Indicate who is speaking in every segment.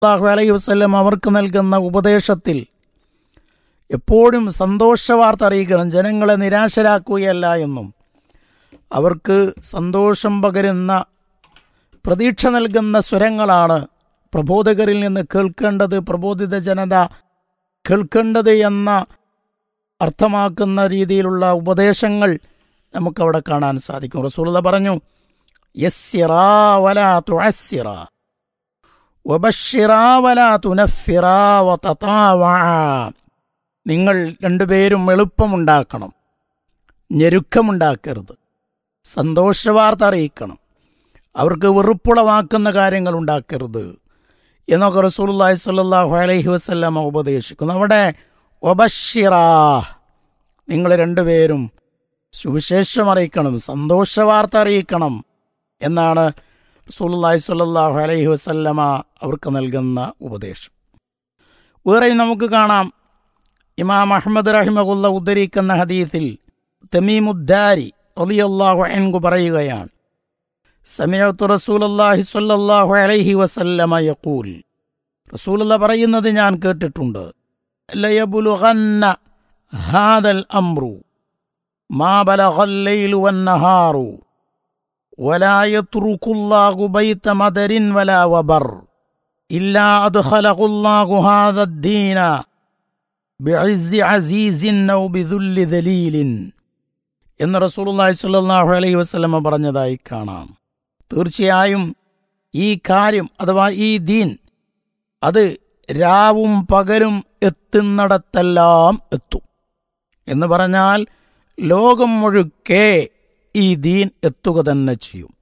Speaker 1: അള്ളാഹു അലൈഹി വസ്ല്ലം അവർക്ക് നൽകുന്ന ഉപദേശത്തിൽ എപ്പോഴും സന്തോഷവാർത്ത അറിയിക്കണം ജനങ്ങളെ നിരാശരാക്കുകയല്ല എന്നും അവർക്ക് സന്തോഷം പകരുന്ന പ്രതീക്ഷ നൽകുന്ന സ്വരങ്ങളാണ് പ്രബോധകരിൽ നിന്ന് കേൾക്കേണ്ടത് പ്രബോധിത ജനത കേൾക്കേണ്ടത് എന്ന അർത്ഥമാക്കുന്ന രീതിയിലുള്ള ഉപദേശങ്ങൾ നമുക്കവിടെ കാണാൻ സാധിക്കും റസൂലത പറഞ്ഞു യസ്സിറാ വലാ തുഅസ്സിറ വബശ്ശിറാ വലാ തുനഫിറാ വതതാവഅ നിങ്ങൾ രണ്ടുപേരും എളുപ്പമുണ്ടാക്കണം ഞെരുക്കമുണ്ടാക്കരുത് സന്തോഷവാർത്ത അറിയിക്കണം അവർക്ക് വെറുപ്പുളവാക്കുന്ന കാര്യങ്ങൾ ഉണ്ടാക്കരുത് എന്നൊക്കെ റസൂലുള്ളാഹി സ്വല്ലല്ലാഹു അലൈഹി വസല്ലമ ഉപദേശിക്കുന്നു അവിടെ ഒബഷിറാ നിങ്ങൾ രണ്ടുപേരും സുവിശേഷം അറിയിക്കണം സന്തോഷവാർത്ത അറിയിക്കണം എന്നാണ് റസൂലുള്ളാഹി സ്വല്ലല്ലാഹു അലൈഹി വസല്ലമ അവർക്ക് നൽകുന്ന ഉപദേശം വേറെയും നമുക്ക് കാണാം ഇമാം അഹമ്മദ് റഹിമകുല്ല ഉദ്ധരിക്കുന്ന ഹദീസിൽ തമീമുദ്ദാരി റളിയല്ലാഹു അൻഹു പറയുകയാണ് സമയത്തു റസൂലല്ലാഹി സ്വല്ലല്ലാഹു അലൈഹി വസല്ലമ യഖൂൽ റസൂലുള്ള പറയുന്നത് ഞാൻ കേട്ടിട്ടുണ്ട് ലയബുലുഗന്ന ഹാദൽ അംറു മാ ബലഗൽ ലൈലു വന്നഹാറു ولا يترك الله بيت مدر ولا وبر إلا أدخله الله هذا الدين بعز عزيز أو بذل ذليل എന്ന് റസൂലുള്ളാഹി സ്വല്ലല്ലാഹു അലൈഹി വസല്ലമ പറഞ്ഞതായി കാണാം തീർച്ചയായും ഈ കാര്യം അഥവാ ഈ ദീൻ അത് രാവും പകലും എത്തുന്നിടത്തെല്ലാം എത്തും എന്ന് പറഞ്ഞാൽ ലോകം മുഴുക്കെ ഈ ദീൻ എത്തുക തന്നെ ചെയ്യും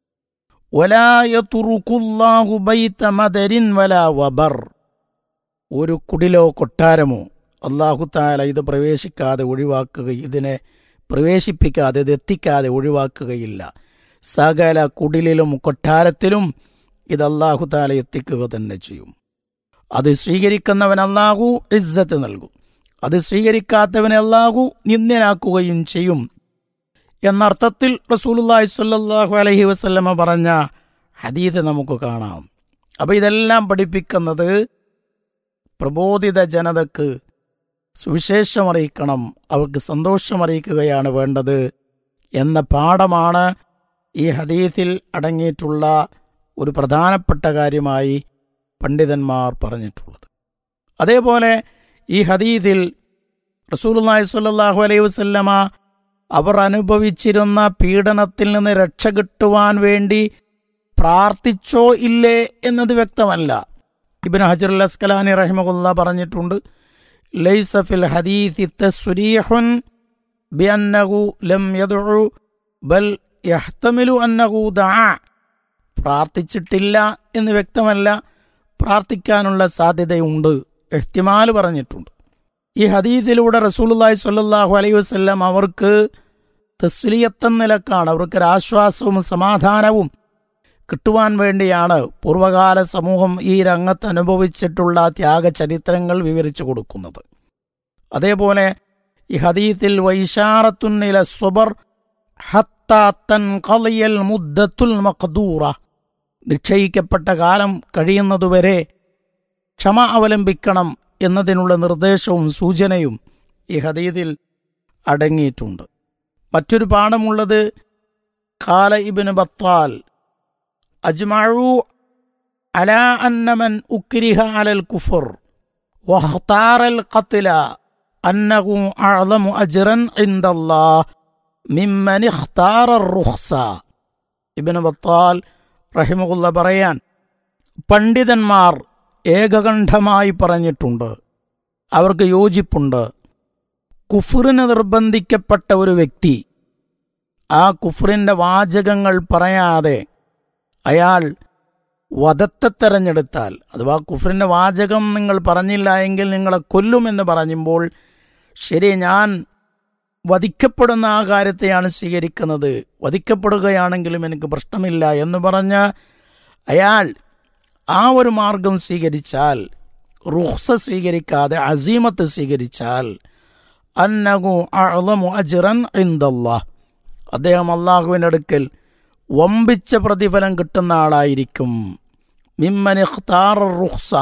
Speaker 1: വലായതുറുക്കുല്ലാഹു ബൈത മദരിൻ വലാ വബർ ഒരു കുടിലോ കൊട്ടാരമോ അള്ളാഹു താല ഇത് പ്രവേശിക്കാതെ ഒഴിവാക്കുക ഇതിനെ പ്രവേശിപ്പിക്കാതെ ഇത് എത്തിക്കാതെ ഒഴിവാക്കുകയില്ല സകല കുടിലിലും കൊട്ടാരത്തിലും ഇത് അള്ളാഹു താല എത്തിക്കുക തന്നെ ചെയ്യും അത് സ്വീകരിക്കുന്നവൻ അള്ളാഹു ഇസ്സത്ത് നൽകും അത് സ്വീകരിക്കാത്തവനെ അള്ളാഹു നിന്ദ്യനാക്കുകയും ചെയ്യും എന്നർത്ഥത്തിൽ റസൂലുള്ളാഹി സ്വല്ലല്ലാഹു അലൈഹി വസല്ലമ പറഞ്ഞ ഹദീത് നമുക്ക് കാണാം അപ്പോൾ ഇതെല്ലാം പഠിപ്പിക്കുന്നത് പ്രബോധിത ജനതക്ക് സുവിശേഷം അറിയിക്കണം അവർക്ക് സന്തോഷം അറിയിക്കുകയാണ് വേണ്ടത് എന്ന പാഠമാണ് ഈ ഹദീസിൽ അടങ്ങിയിട്ടുള്ള ഒരു പ്രധാനപ്പെട്ട കാര്യമായി പണ്ഡിതന്മാർ പറഞ്ഞിട്ടുള്ളത് അതേപോലെ ഈ ഹദീസിൽ റസൂലുള്ളാഹി സ്വല്ലല്ലാഹു അലൈഹി വസല്ലമ അവർ അനുഭവിച്ചിരുന്ന പീഡനത്തിൽ നിന്ന് രക്ഷ കിട്ടുവാൻ വേണ്ടി പ്രാർത്ഥിച്ചോ ഇല്ലേ എന്നത് വ്യക്തമല്ല ഇബിൻ ഹജറുൽ അസ്കലാനി റഹിമകുല്ല പറഞ്ഞിട്ടുണ്ട് ലൈസ ഫിൽ ഹദീസി തസ്രീഹുൻ ബിഅന്നഹു ലം യദ്ഉ ബൽ യഹ്തമിലു അന്നഹു ദഅ പ്രാർത്ഥിച്ചിട്ടില്ല എന്ന് വ്യക്തമല്ല പ്രാർത്ഥിക്കാനുള്ള സാധ്യതയുണ്ട് എഹ്തിമാൽ പറഞ്ഞിട്ടുണ്ട് ഈ ഹദീദിലൂടെ റസൂലുള്ളാഹി സ്വല്ലല്ലാഹു അലൈഹി വസല്ലം അവർക്ക് തസ്ലിയത്തെന്ന നിലക്കാണ് അവർക്ക് ഒരു ആശ്വാസവും സമാധാനവും കിട്ടുവാൻ വേണ്ടിയാണ് പൂർവകാല സമൂഹം ഈ രംഗത്ത് അനുഭവിച്ചിട്ടുള്ള ത്യാഗചരിത്രങ്ങൾ വിവരിച്ചു കൊടുക്കുന്നത് അതേപോലെ ഈ ഹദീത്തിൽ വൈശാറത്തുന്നില സ്വബർ ഹത്താത്തൻ കളയൽ മുദ്ദത്തുൽ മഖദൂറ നിശ്ചയിക്കപ്പെട്ട കാലം കഴിയുന്നതുവരെ ക്ഷമ അവലംബിക്കണം എന്നതിനുള്ള നിർദ്ദേശവും സൂചനയും ഈ ഹദീദിൽ അടങ്ങിയിട്ടുണ്ട് മറ്റൊരു പാഠമുള്ളത് കാല ഇബിന് ബത്താൽ അജ്മഴു അല അന്നമൻ ഉക്രിഹ അലൽ കുഫർ വഖ്താറൽ ഖത്ല അന്നഹു അഅ്ലമു അജ്റൻ ഇൻദല്ലാഹ് മിമ്മൻ ഇഖ്താറ റുഖ്സ ഇബ്നു ബത്താൽ റഹിമഹുല്ല പറയാൻ പണ്ഡിതന്മാർ ഏകകണ്ഠമായി പറഞ്ഞിട്ടുണ്ട് അവർക്ക് യോജിപ്പുണ്ട് കുഫറിന് നിർബന്ധിക്കപ്പെട്ട ഒരു വ്യക്തി ആ കുഫറിൻ്റെ വാചകങ്ങൾ പറയാതെ അയാൾ വധത്തെ തെരഞ്ഞെടുത്താൽ അഥവാ കുഫറിൻ്റെ വാചകം നിങ്ങൾ പറഞ്ഞില്ല എങ്കിൽ നിങ്ങളെ കൊല്ലുമെന്ന് പറയുമ്പോൾ ശരി ഞാൻ വധിക്കപ്പെടുന്ന ആ കാര്യത്തെയാണ് സ്വീകരിക്കുന്നത് വധിക്കപ്പെടുകയാണെങ്കിലും എനിക്ക് പ്രശ്നമില്ല എന്ന് പറഞ്ഞ് അയാൾ ആ ഒരു മാർഗം സ്വീകരിച്ചാൽ റുഹ്സ സ്വീകരിക്കാതെ അസീമത്ത് സ്വീകരിച്ചാൽ അന്നഗു അളമു അജിറൻ ഇന്ദല്ലാഹ് അദ്ദേഹം അള്ളാഹുവിൻ്റെ അടുക്കൽ വമ്പിച്ച പ്രതിഫലം കിട്ടുന്ന ആളായിരിക്കും മിമ്മൻ ഇഖ്താറ റുഖ്സ